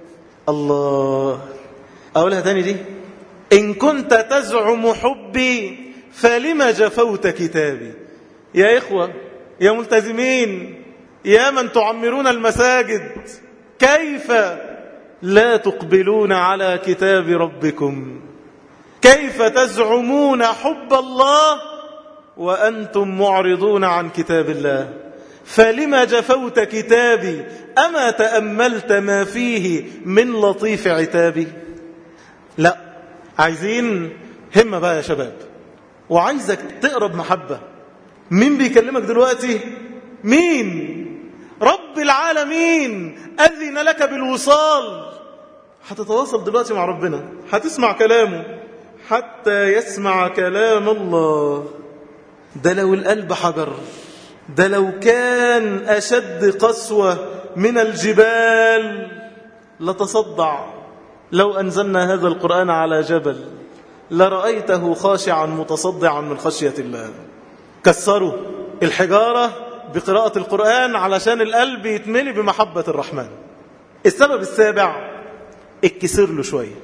الله أقولها تاني دي إن كنت تزعم حبي فلم جفوت كتابي يا إخوة يا ملتزمين يا من تعمرون المساجد كيف لا تقبلون على كتاب ربكم كيف تزعمون حب الله وأنتم معرضون عن كتاب الله فلما جفوت كتابي أما تأملت ما فيه من لطيف عتابي لا عايزين همة بقى يا شباب وعايزك تقرب محبة مين بيكلمك دلوقتي مين رب العالمين أذن لك بالوصال هتتواصل دلوقتي مع ربنا هتسمع كلامه حتى يسمع كلام الله ده لو القلب حجر ده لو كان أشد قسوة من الجبال لتصدع لو أنزلنا هذا القرآن على جبل لرأيته خاشعا متصدعا من خشية الله كسروا الحجارة بقراءة القرآن علشان القلب يتملي بمحبة الرحمن السبب السابع اتكسر له شوية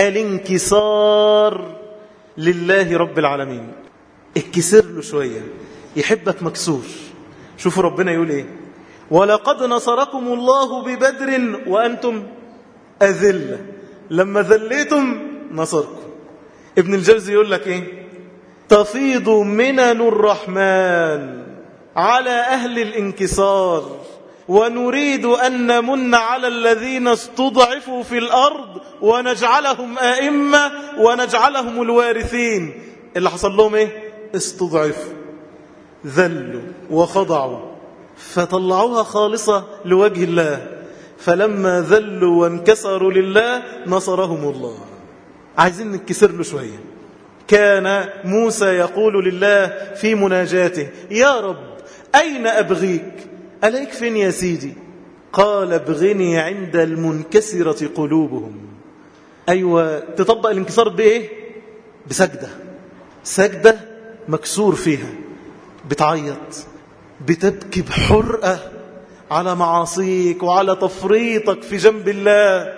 الانكسار لله رب العالمين اتكسر له شوية يحبك مكسور شوفوا ربنا يقول ايه ولقد نصركم الله ببدر وأنتم أذلة لما ذليتم نصركم ابن الجوزي يقول لك ايه تفيض منن الرحمن على أهل الانكسار ونريد أن نمن على الذين استضعفوا في الأرض ونجعلهم آئمة ونجعلهم الوارثين اللي حصل لهم ايه استضعفوا ذلوا وخضعوا فطلعوها خالصة لوجه الله فلما ذلوا وانكسروا لله نصرهم الله عايزين نكسر له شوية كان موسى يقول لله في مناجاته يا رب أين أبغيك أليك فين يا سيدي قال ابغني عند المنكسرة قلوبهم أيوة تطبق الانكسار بإيه بسجدة سجدة مكسور فيها بتعيط بتبكي بحرقة على معاصيك وعلى تفريطك في جنب الله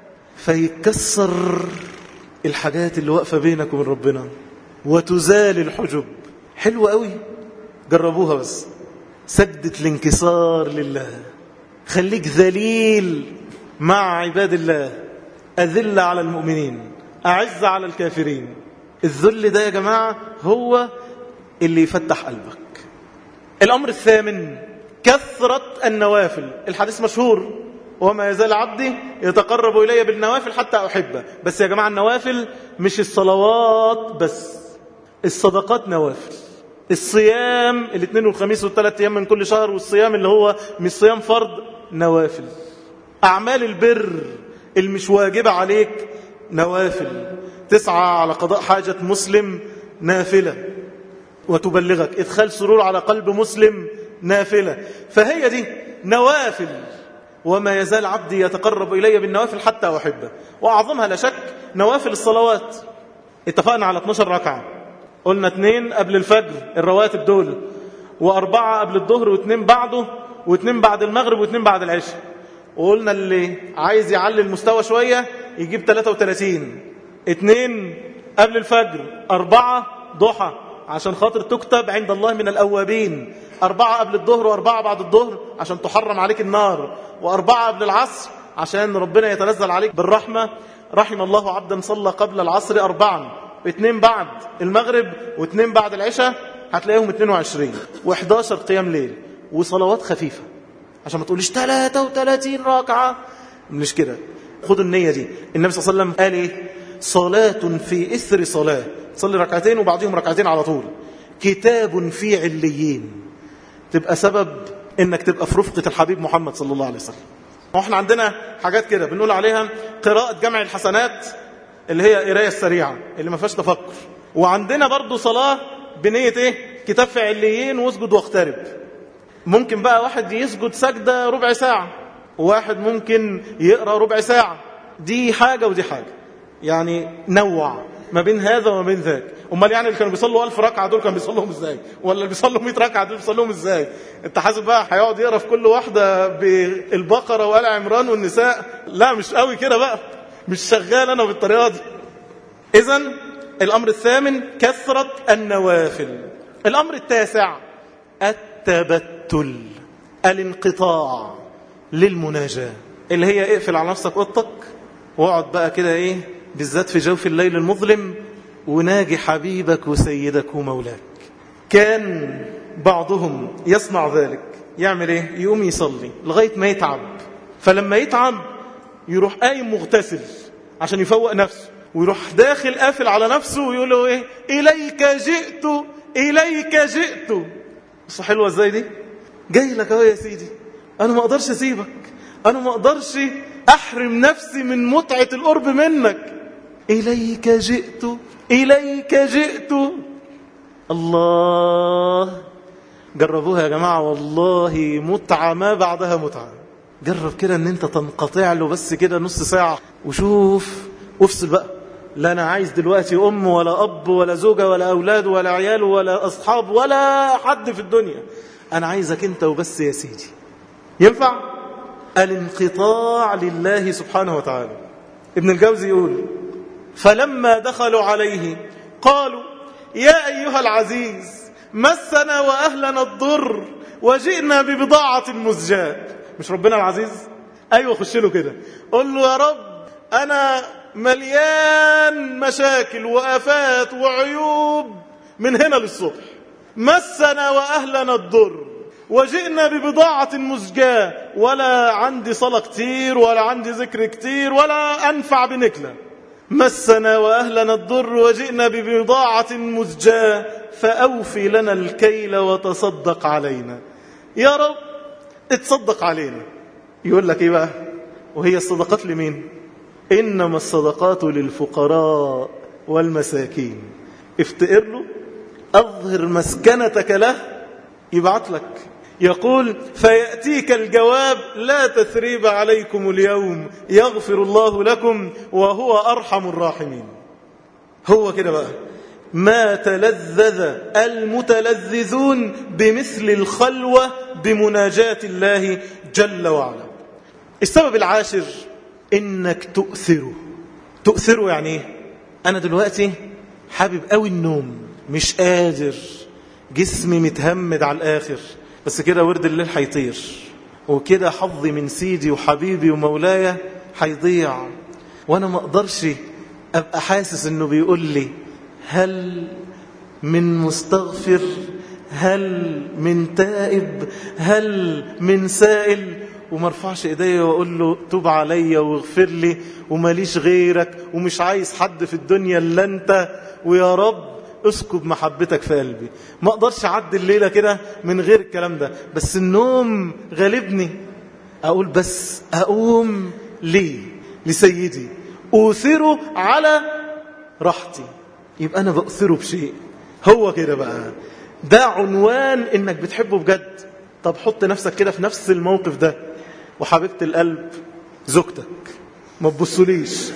فيكسر الحاجات اللي واقفة بينك وبين ربنا وتزال الحجب حلوة قوي جربوها بس سجدة الانكسار لله خليك ذليل مع عباد الله أذل على المؤمنين أعز على الكافرين الذل ده يا جماعة هو اللي يفتح قلبك الأمر الثامن كثرة النوافل الحديث مشهور وما يزال عبدي يتقرب إلي بالنوافل حتى أحبه بس يا جماعة النوافل مش الصلوات بس الصدقات نوافل الصيام الاثنين والخميس والثلاث أيام من كل شهر والصيام اللي هو مش صيام فرض نوافل أعمال البر المش واجبة عليك نوافل تسعى على قضاء حاجة مسلم نافلة وتبلغك إدخال سرور على قلب مسلم نافلة فهي دي نوافل وما يزال عبدي يتقرب إلي بالنوافل حتى أحبه وأعظمها لا شك نوافل الصلوات اتفقنا على 12 ركعة قلنا اثنين قبل الفجر الرواتب دول وأربعة قبل الظهر واثنين بعده واثنين بعد المغرب واثنين بعد العشاء وقلنا اللي عايز يعلي المستوى شوية يجيب 33 اثنين قبل الفجر أربعة ضحى عشان خاطر تكتب عند الله من الأوابين أربعة قبل الظهر وأربعة بعد الظهر عشان تحرم عليك النار وأربعة قبل العصر عشان ربنا يتنزل عليك بالرحمة رحم الله عبدا صلى قبل العصر أربعا اثنين بعد المغرب واثنين بعد العشاء هتلاقيهم 22 و11 قيام ليل وصلوات خفيفة عشان ما تقوليش 33 ركعة مش كده خدوا النية دي النبي صلى الله عليه وسلم قال ايه صلاة في إثر صلاة تصلي ركعتين وبعدهم ركعتين على طول كتاب في عليين تبقى سبب انك تبقى في رفقة الحبيب محمد صلى الله عليه وسلم واحنا عندنا حاجات كده بنقول عليها قراءة جمع الحسنات اللي هي قراية السريعة اللي ما فيهاش تفكر وعندنا برضو صلاة بنية ايه كتاب في عليين واسجد واقترب ممكن بقى واحد يسجد سجدة ربع ساعة وواحد ممكن يقرأ ربع ساعة دي حاجة ودي حاجة يعني نوع ما بين هذا وما بين ذاك امال يعني اللي كانوا بيصلوا ألف ركعة دول كانوا بيصلوهم ازاي ولا اللي بيصلوا 100 ركعة دول بيصلوهم ازاي انت حاسب بقى هيقعد يقرا في كل واحدة بالبقرة وآل عمران والنساء لا مش قوي كده بقى مش شغال انا بالطريقة دي اذا الامر الثامن كثرة النوافل الامر التاسع التبتل الانقطاع للمناجاة اللي هي اقفل على نفسك اوضتك واقعد بقى كده ايه بالذات في جوف الليل المظلم وناجي حبيبك وسيدك ومولاك كان بعضهم يصنع ذلك يعمل ايه يقوم يصلي لغاية ما يتعب فلما يتعب يروح قايم مغتسل عشان يفوق نفسه ويروح داخل قافل على نفسه ويقول له ايه اليك جئت اليك جئت بص حلوه ازاي دي جاي لك اهو يا سيدي انا ما اقدرش اسيبك انا ما اقدرش احرم نفسي من متعه القرب منك اليك جئت اليك جئت الله جربوها يا جماعه والله متعه ما بعدها متعه جرب كده ان انت تنقطع له بس كده نص ساعه وشوف وافصل بقى لا انا عايز دلوقتي ام ولا اب ولا زوجه ولا اولاد ولا عيال ولا اصحاب ولا حد في الدنيا انا عايزك انت وبس يا سيدي ينفع الانقطاع لله سبحانه وتعالى ابن الجوزي يقول فلما دخلوا عليه قالوا يا ايها العزيز مسنا واهلنا الضر وجئنا ببضاعه مزجاه مش ربنا العزيز ايوه خش له كده قول له يا رب انا مليان مشاكل وآفات وعيوب من هنا للصبح مسنا وأهلنا الضر وجئنا ببضاعة مزجاة ولا عندي صلاة كتير ولا عندي ذكر كتير ولا أنفع بنكلة مسنا وأهلنا الضر وجئنا ببضاعة مزجاة فأوفي لنا الكيل وتصدق علينا يا رب اتصدق علينا يقول لك ايه بقى وهي الصدقات لمين إنما الصدقات للفقراء والمساكين افتقر له أظهر مسكنتك له يبعت لك يقول فيأتيك الجواب لا تثريب عليكم اليوم يغفر الله لكم وهو أرحم الراحمين هو كده بقى ما تلذذ المتلذذون بمثل الخلوة بمناجاة الله جل وعلا السبب العاشر انك تؤثره تؤثره يعني ايه انا دلوقتي حابب قوي النوم مش قادر جسمي متهمد على الاخر بس كده ورد الليل هيطير وكده حظي من سيدي وحبيبي ومولاي هيضيع وانا ما اقدرش ابقى حاسس انه بيقول لي هل من مستغفر هل من تائب هل من سائل وما ارفعش ايديا واقول له توب عليا واغفر لي وماليش غيرك ومش عايز حد في الدنيا الا انت ويا رب اسكب محبتك في قلبي ما اقدرش اعدي الليله كده من غير الكلام ده بس النوم غالبني اقول بس اقوم ليه لسيدي اوثره على راحتي يبقى انا باثره بشيء هو كده بقى ده عنوان انك بتحبه بجد طب حط نفسك كده في نفس الموقف ده وحبيبة القلب زوجتك ما تبصليش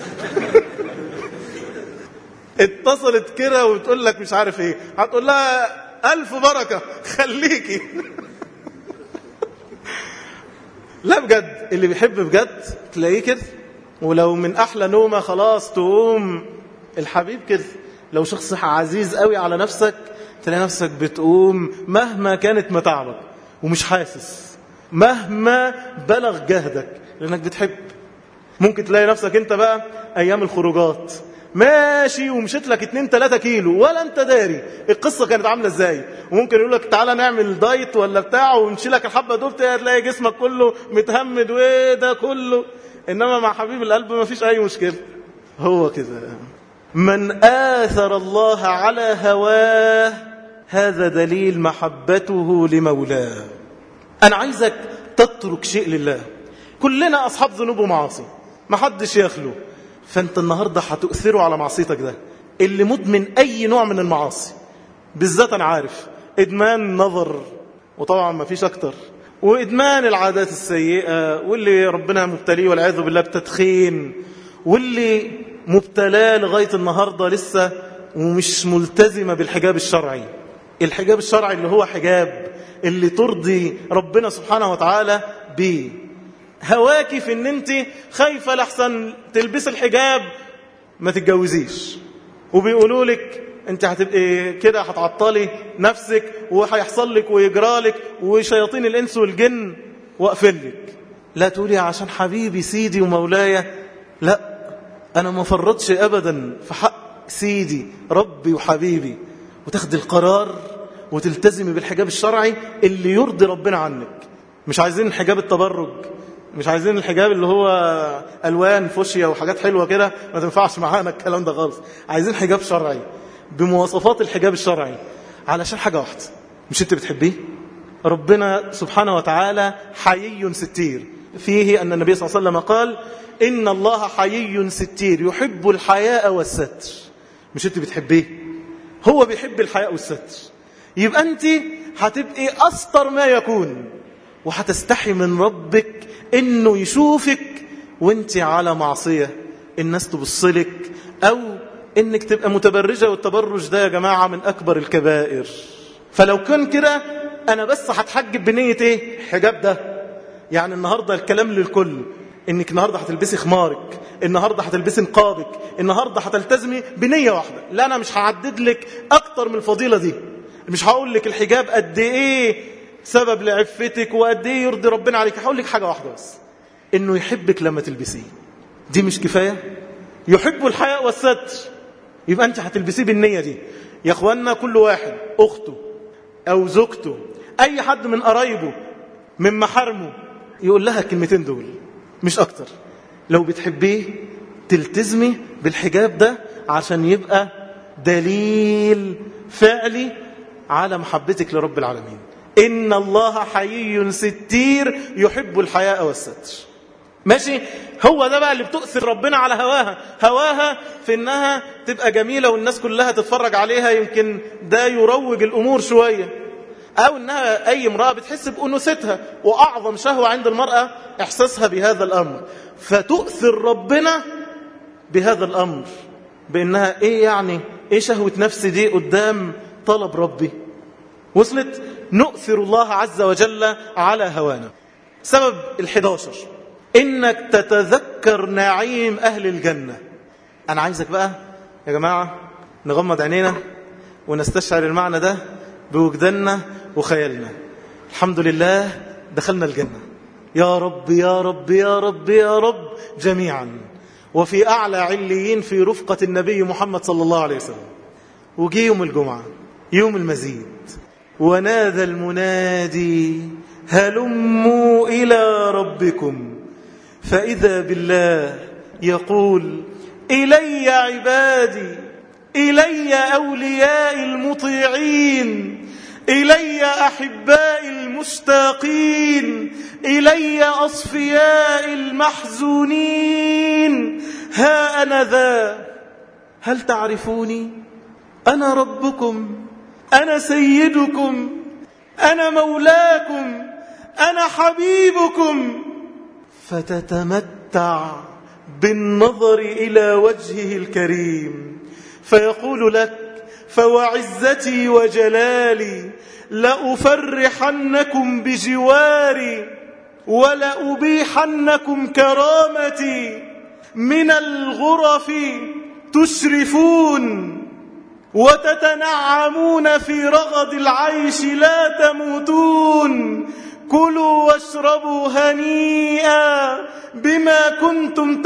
اتصلت كده وتقول لك مش عارف ايه هتقول لها ألف بركة خليكي لا بجد اللي بيحب بجد تلاقيه كده ولو من أحلى نومة خلاص تقوم الحبيب كده لو شخص عزيز قوي على نفسك تلاقي نفسك بتقوم مهما كانت متاعبك ومش حاسس مهما بلغ جهدك لأنك بتحب ممكن تلاقي نفسك انت بقى أيام الخروجات ماشي ومشيت لك 2 3 كيلو ولا انت داري القصه كانت عامله ازاي وممكن يقول لك تعالى نعمل دايت ولا بتاع ونشي لك الحبه دول تلاقي جسمك كله متهمد وده كله انما مع حبيب القلب ما فيش اي مشكله هو كده من آثر الله على هواه هذا دليل محبته لمولاه أنا عايزك تترك شيء لله كلنا أصحاب ذنوب ومعاصي ما حدش يخلو فأنت النهاردة هتؤثره على معصيتك ده اللي مدمن أي نوع من المعاصي بالذات أنا عارف إدمان نظر وطبعا ما فيش أكتر وإدمان العادات السيئة واللي ربنا مبتليه والعياذ بالله بتدخين واللي مبتلاه لغاية النهاردة لسه ومش ملتزمة بالحجاب الشرعي الحجاب الشرعي اللي هو حجاب اللي ترضي ربنا سبحانه وتعالى بيه هواكي في ان انت خايفة لحسن تلبس الحجاب ما تتجوزيش وبيقولوا لك انت هتبقي كده هتعطلي نفسك وهيحصل لك ويجرى لك وشياطين الانس والجن واقفل لك لا تقولي عشان حبيبي سيدي ومولاي لا انا ما فرطش ابدا في حق سيدي ربي وحبيبي وتاخدي القرار وتلتزمي بالحجاب الشرعي اللي يرضي ربنا عنك مش عايزين حجاب التبرج مش عايزين الحجاب اللي هو الوان فوشيا وحاجات حلوه كده ما تنفعش معانا الكلام ده خالص عايزين حجاب شرعي بمواصفات الحجاب الشرعي علشان حاجه واحده مش انت بتحبيه ربنا سبحانه وتعالى حيي ستير فيه ان النبي صلى الله عليه وسلم قال ان الله حيي ستير يحب الحياء والستر مش انت بتحبيه هو بيحب الحياء والستر يبقى انت هتبقي أسطر ما يكون وهتستحي من ربك انه يشوفك وانت على معصية الناس تبصلك او انك تبقى متبرجة والتبرج ده يا جماعة من اكبر الكبائر فلو كان كده انا بس هتحجب بنية ايه حجاب ده يعني النهاردة الكلام للكل انك النهاردة هتلبسي خمارك النهاردة هتلبسي نقابك النهاردة هتلتزمي بنية واحدة لا انا مش هعدد لك اكتر من الفضيلة دي مش هقول لك الحجاب قد ايه سبب لعفتك وقد ايه يرضي ربنا عليك هقول لك حاجه واحده بس انه يحبك لما تلبسيه دي مش كفايه يحب الحياء والستر يبقى انت هتلبسيه بالنيه دي يا اخوانا كل واحد اخته او زوجته اي حد من قرايبه من محارمه يقول لها الكلمتين دول مش اكتر لو بتحبيه تلتزمي بالحجاب ده عشان يبقى دليل فعلي على محبتك لرب العالمين إن الله حيي ستير يحب الحياء والستر ماشي هو ده بقى اللي بتؤثر ربنا على هواها هواها في انها تبقى جميلة والناس كلها تتفرج عليها يمكن ده يروج الامور شوية او انها اي امرأة بتحس بانوثتها واعظم شهوة عند المرأة احساسها بهذا الامر فتؤثر ربنا بهذا الامر بانها ايه يعني ايه شهوة نفسي دي قدام طلب ربي وصلت نؤثر الله عز وجل على هوانا سبب الحداشر إنك تتذكر نعيم أهل الجنة أنا عايزك بقى يا جماعة نغمض عينينا ونستشعر المعنى ده بوجداننا وخيالنا الحمد لله دخلنا الجنة يا رب يا رب يا رب يا رب جميعا وفي أعلى عليين في رفقة النبي محمد صلى الله عليه وسلم وجي يوم الجمعة يوم المزيد ونادى المنادي هلموا إلى ربكم فإذا بالله يقول إلي عبادي إلي أولياء المطيعين إلي أحباء المشتاقين إلي أصفياء المحزونين ها أنا ذا هل تعرفوني أنا ربكم أنا سيدكم أنا مولاكم أنا حبيبكم فتتمتع بالنظر إلى وجهه الكريم فيقول لك فوعزتي وجلالي لأفرحنكم بجواري ولأبيحنكم كرامتي من الغرف تشرفون وتتنعمون في رغد العيش لا تموتون كلوا واشربوا هنيئا بما كنتم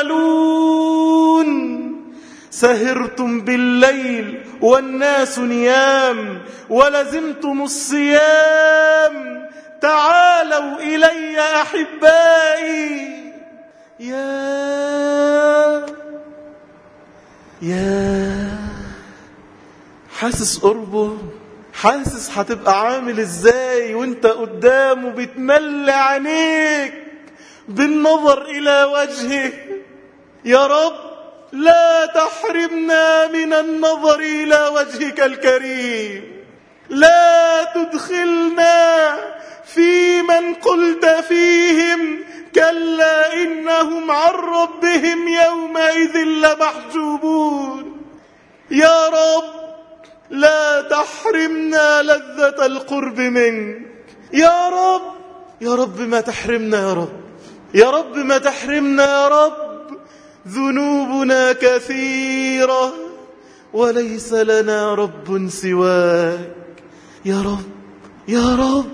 تعملون سهرتم بالليل والناس نيام ولزمتم الصيام تعالوا إلي أحبائي يا يا حاسس قربه حاسس هتبقى عامل ازاي وانت قدامه بتملى عينيك بالنظر الى وجهه يا رب لا تحرمنا من النظر إلى وجهك الكريم لا تدخلنا في من قلت فيهم كلا إنهم عن ربهم يومئذ لمحجوبون يا رب لا تحرمنا لذة القرب منك يا رب يا رب ما تحرمنا يا رب يا رب ما تحرمنا يا رب ذنوبنا كثيرة وليس لنا رب سواك يا رب يا رب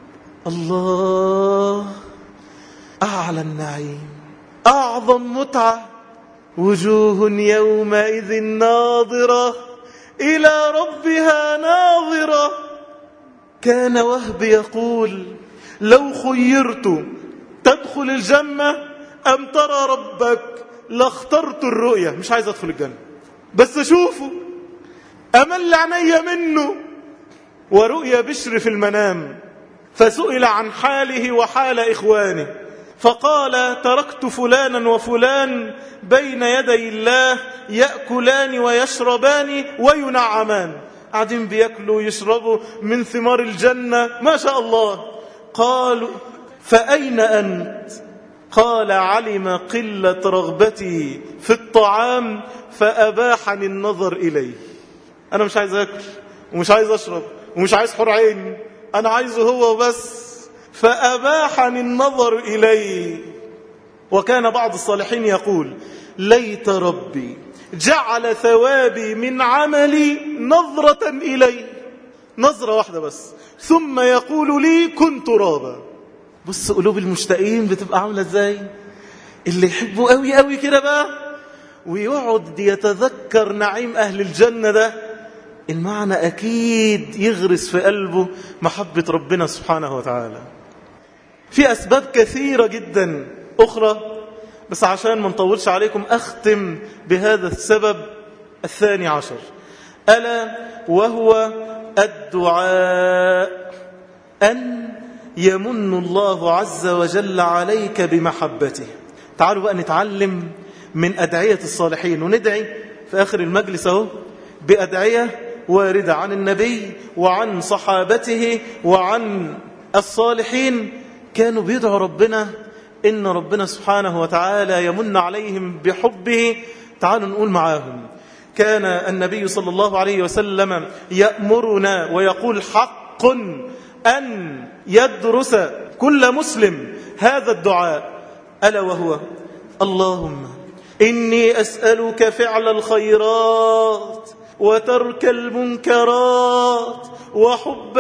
الله أعلى النعيم أعظم متعة وجوه يومئذ ناظرة إلى ربها ناظرة كان وهب يقول لو خيرت تدخل الجنة أم ترى ربك لاخترت الرؤية مش عايز أدخل الجنة بس أشوفه أمل عيني منه ورؤيا بشر في المنام فسئل عن حاله وحال إخوانه فقال تركت فلانا وفلان بين يدي الله يأكلان ويشربان وينعمان قاعدين بياكلوا ويشربوا من ثمار الجنة ما شاء الله قالوا فأين أنت قال علم قلة رغبتي في الطعام فأباحني النظر إليه أنا مش عايز أكل ومش عايز أشرب ومش عايز حر عين أنا عايزه هو بس فأباحني النظر إليه وكان بعض الصالحين يقول ليت ربي جعل ثوابي من عملي نظرة إلي نظرة واحدة بس ثم يقول لي كن ترابا بص قلوب المشتاقين بتبقى عاملة ازاي اللي يحبه قوي قوي كده بقى ويقعد يتذكر نعيم أهل الجنة ده المعنى أكيد يغرس في قلبه محبة ربنا سبحانه وتعالى في أسباب كثيرة جدا أخرى بس عشان ما نطولش عليكم أختم بهذا السبب الثاني عشر ألا وهو الدعاء أن يمن الله عز وجل عليك بمحبته تعالوا بقى نتعلم من أدعية الصالحين وندعي في آخر المجلس اهو بأدعية واردة عن النبي وعن صحابته وعن الصالحين كانوا بيدعوا ربنا إن ربنا سبحانه وتعالى يمن عليهم بحبه تعالوا نقول معاهم كان النبي صلى الله عليه وسلم يأمرنا ويقول حق أن يدرس كل مسلم هذا الدعاء ألا وهو اللهم إني أسألك فعل الخيرات وترك المنكرات وحب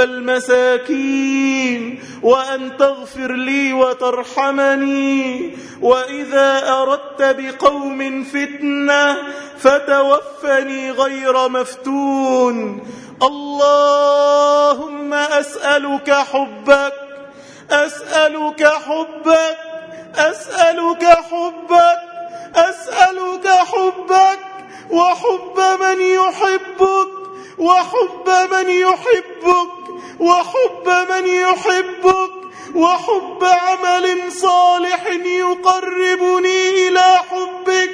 المساكين وأن تغفر لي وترحمني وإذا أردت بقوم فتنة فتوفني غير مفتون اللهم أسألك حبك أسألك حبك أسألك حبك أسألك حبك وحب من يحبك وحب من يحبك وحب من يحبك وحب عمل صالح يقربني إلى حبك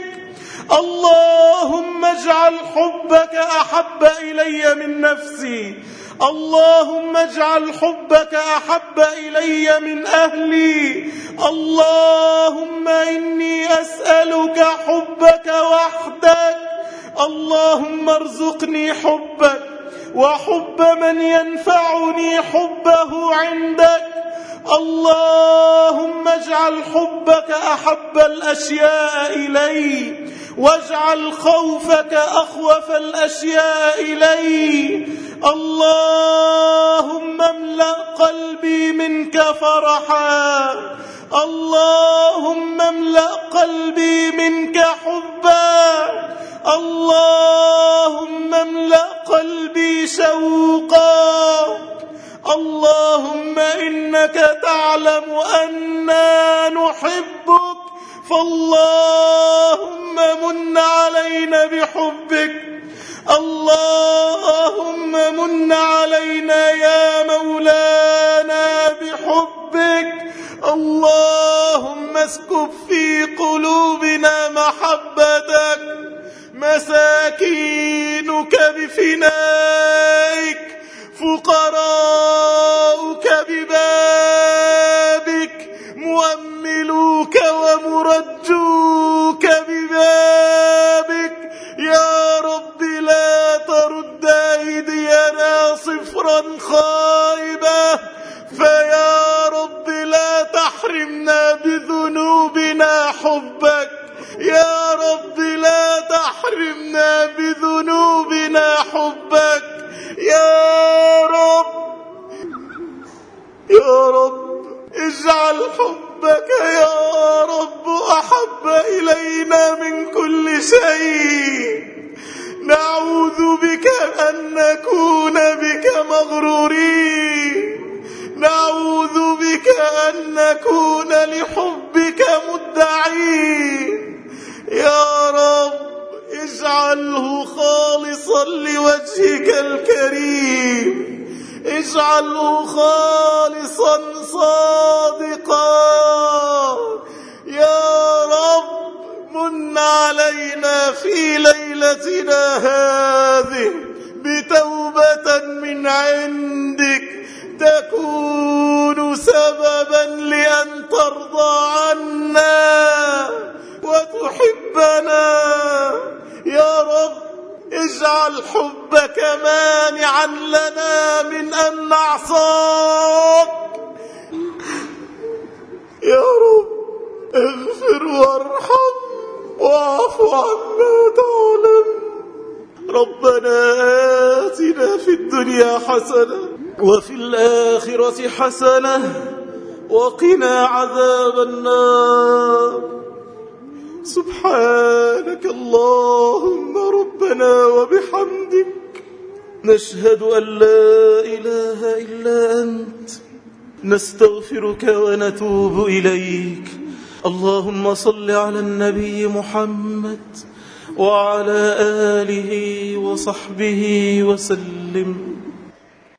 اللهم اجعل حبك أحب إلي من نفسي اللهم اجعل حبك أحب إلي من أهلي اللهم إني أسألك حبك وحدك اللهم ارزقني حبك وحب من ينفعني حبه عندك اللهم اجعل حبك أحب الأشياء إلي واجعل خوفك أخوف الأشياء إلي اللهم املأ قلبي منك فرحا اللهم املأ قلبي منك حبا اللهم املأ قلبي شوقا اللهم إنك تعلم أنا نحبك فاللهم من علينا بحبك اللهم من علينا يا مولانا بحبك اللهم اسكب في قلوبنا محبتك مساكينك بفنائك فقراؤك ببابك مؤملوك ومرجوك ببابك يا رب لا ترد أيدينا صفرا خائبة فيا رب لا تحرمنا بذنوبنا حبك يا رب لا تحرمنا بذنوبنا حبك يا رب يا رب اجعل حبك يا رب أحب إلينا من كل شيء نعوذ بك أن نكون بك مغرورين نعوذ بك أن نكون لحبك مدعين يا رب اجعله خالصا لوجهك الكريم اجعله خالصا صادقا يا رب من علينا في ليلتنا هذه بتوبة من عندك تكون سببا لأن ترضى عنا وتحبنا يا رب اجعل حبك مانعا لنا من أن نعصاك يا رب اغفر وارحم واعف عما تعلم ربنا آتنا في الدنيا حسنة وفي الآخرة حسنة وقنا عذاب النار سبحانك اللهم ربنا وبحمدك نشهد أن لا إله إلا أنت نستغفرك ونتوب إليك اللهم صل على النبي محمد وعلى آله وصحبه وسلم